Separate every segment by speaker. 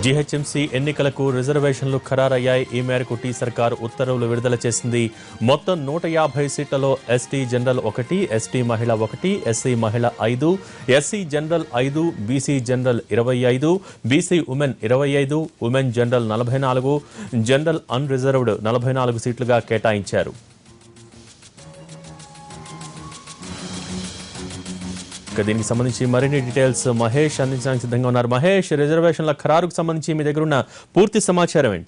Speaker 1: GHMC ఎన్నికలకు రిజర్వేషన్లు ఖరారయ్యాయి ఈ మేరకు టీ సర్కార్ ఉత్తర్వులు విడుదల చేసింది మొత్తం నూట యాభై సీట్లలో ఎస్టీ జనరల్ ఒకటి ఎస్టీ మహిళ ఒకటి ఎస్సీ మహిళ ఐదు ఎస్సీ జనరల్ ఐదు బీసీ జనరల్ ఇరవై ఐదు బీసీ ఉమెన్ ఇరవై ఐదు ఉమెన్ జనరల్ నలభై నాలుగు జనరల్ అన్ రిజర్వ్డ్ నలభై నాలుగు సీట్లుగా కేటాయించారు ఇక దీనికి సంబంధించి మరిన్ని డీటెయిల్స్ మహేష్ అందించడానికి సిద్ధంగా ఉన్నారు మహేష్ రిజర్వేషన్ల ఖరారుకు సంబంధించి మీ దగ్గర ఉన్న పూర్తి సమాచారం ఏంటి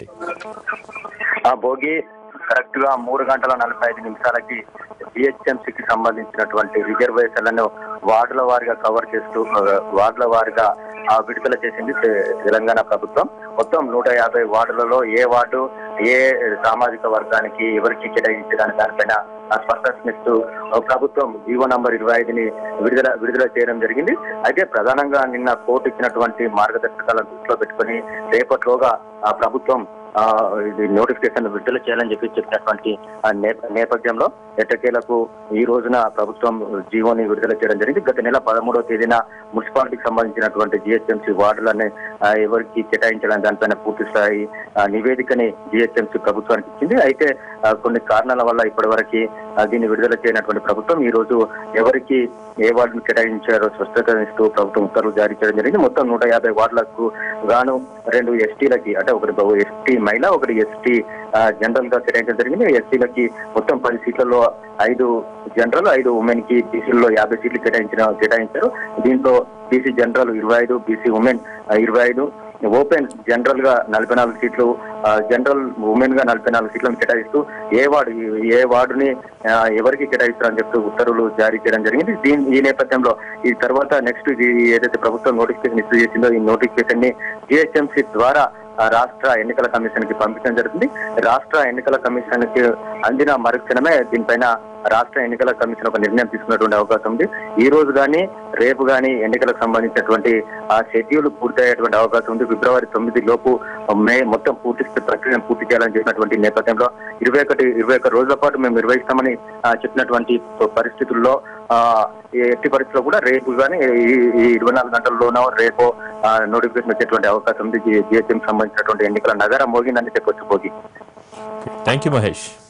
Speaker 2: ఆ భోగి కరెక్ట్ గా మూడు గంటల నలభై ఐదు నిమిషాలకి జిహెచ్ఎంసీకి సంబంధించినటువంటి రిజర్వేషన్లను వార్డుల వారిగా కవర్ చేస్తూ ఆ, వార్డుల వారిగా ఆ, విడుదల చేసింది తె- తెలంగాణ ప్రభుత్వం మొత్తం నూట యాభై వార్డులలో ఏ వార్డు ఏ సామాజిక వర్గానికి ఎవరికి కేటాయించడానికి దానిపైన ఆ స్పష్టతనిస్తూ ఆ, ప్రభుత్వం జీవో నంబర్ ఇరవై ఐదుని విడుదల విడుదల చేయడం జరిగింది అయితే ప్రధానంగా నిన్న కోర్టు ఇచ్చినటువంటి మార్గదర్శకాలను దృష్టిలో పెట్టుకొని రేపట్లోగా ఆ ప్రభుత్వం ఆ, ఇది నోటిఫికేషన్ విడుదల చేయాలని చెప్పి చెప్పినటువంటి ఆ నేప- నేపథ్యంలో ఎట్టకేలకు ఈ రోజున ప్రభుత్వం జీవోని విడుదల చేయడం జరిగింది గత నెల పదమూడవ తేదీన మున్సిపాలిటీకి సంబంధించినటువంటి జిహెచ్ఎంసీ వార్డులని ఆ, ఎవరికి కేటాయించడం దానిపైన పూర్తి స్థాయి ఆ, నివేదికని జిహెచ్ఎంసీ ప్రభుత్వానికి ఇచ్చింది అయితే ఆ, కొన్ని కారణాల వల్ల ఇప్పటివరకు ఆ, దీన్ని విడుదల చేయనటువంటి ప్రభుత్వం ఈ రోజు ఎవరికి ఏ వార్డును కేటాయించారో స్పష్టత ఇస్తూ ప్రభుత్వం ఉత్తర్వులు జారీ చేయడం జరిగింది మొత్తం నూట యాభై వార్డులకు గాను రెండు ఎస్టీలకి అంటే ఒకటి ఎస్టీ మహిళ ఒకటి ఎస్టీ జనరల్ గా కేటాయించడం జరిగింది ఎస్టీలకి మొత్తం పది సీట్లలో ఐదు జనరల్ ఐదు ఉమెన్ కి బీసీలలో యాభై సీట్లు కేటాయించిన కేటాయించారు దీంట్లో బీసీ జనరల్ ఇరవై ఐదు బీసీ ఉమెన్ ఇరవై ఐదు ఓపెన్ జనరల్ గా నలభై నాలుగు సీట్లు ఆ, జనరల్ ఉమెన్ గా నలభై నాలుగు సీట్లను కేటాయిస్తూ ఏ వార్డు ఏ వార్డుని ఆ, ఎవరికి కేటాయిస్తారని చెప్తూ ఉత్తర్వులు జారీ చేయడం జరిగింది దీని ఈ నేపథ్యంలో ఈ తర్వాత నెక్స్ట్ ఇది ఏదైతే ప్రభుత్వం నోటిఫికేషన్ ఇష్యూ చేసిందో ఈ నోటిఫికేషన్ ని జిహెచ్ఎంసీ ద్వారా ఆ, రాష్ట్ర ఎన్నికల కమిషన్ కి పంపించడం జరుగుతుంది రాష్ట్ర ఎన్నికల కమిషన్ కి అందిన మరుక్షణమే దీనిపైన రాష్ట్ర ఎన్నికల కమిషన్ ఒక నిర్ణయం తీసుకున్నటువంటి అవకాశం ఉంది ఈ రోజు కానీ రేపు కానీ ఎన్నికలకు సంబంధించినటువంటి ఆ షెడ్యూల్ పూర్తయ్యేటువంటి అవకాశం ఉంది ఫిబ్రవరి తొమ్మిది లోపు మే మొత్తం పూర్తి ప్రక్రియను పూర్తి చేయాలని చెప్పినటువంటి నేపథ్యంలో ఇరవై ఒకటి ఇరవై ఒక్క రోజుల పాటు మేము నిర్వహిస్తామని ఆ, చెప్పినటువంటి పరిస్థితుల్లో ఆ, ఈ ఎట్టి పరిస్థితుల్లో కూడా రేపు కానీ ఈ ఈ ఇరవై నాలుగు గంటల్లోనో రేపు నోటిఫికేషన్ వచ్చేటువంటి అవకాశం ఉంది జిహెచ్ఎం సంబంధించినటువంటి ఎన్నికల నగరం మోగిందని చెప్పొచ్చు భోగి
Speaker 1: థ్యాంక్ యూ మహేష్